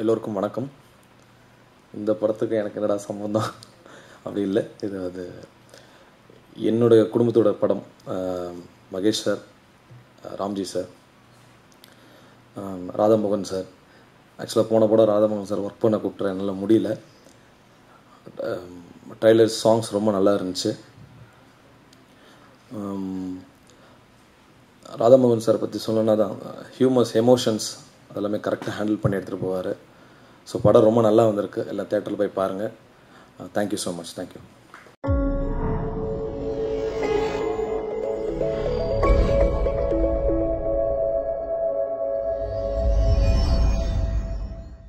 எல்லோருக்கும் வணக்கம் இந்த படத்துக்கு எனக்கு என்னடா சம்பந்தம் அப்படி இல்லை இது அது என்னுடைய குடும்பத்தோட படம் அஹ், மகேஷ் சார் அஹ், ராம்ஜி சார் அஹ், ராதாமோகன் சார் ஆக்சுவலாக போன படம் ராதாமோகன் சார் ஒர்க் பண்ண கூப்பிட்றேன் என்னால் முடியல ட்ரைலர் சாங்ஸ் ரொம்ப நல்லா இருந்துச்சு உம், ராதாமோகன் சார் பற்றி சொல்லணும்னா தான் ஹியூமர்ஸ் எமோஷன்ஸ் அதெல்லாமே கரெக்டாக ஹேண்டில் பண்ணி எடுத்துகிட்டு போவார் ஸோ படம் ரொம்ப நல்லா வந்திருக்கு எல்லா தேட்டரில் போய் பாருங்கள் தேங்க்யூ ஸோ மச் தேங்க்யூ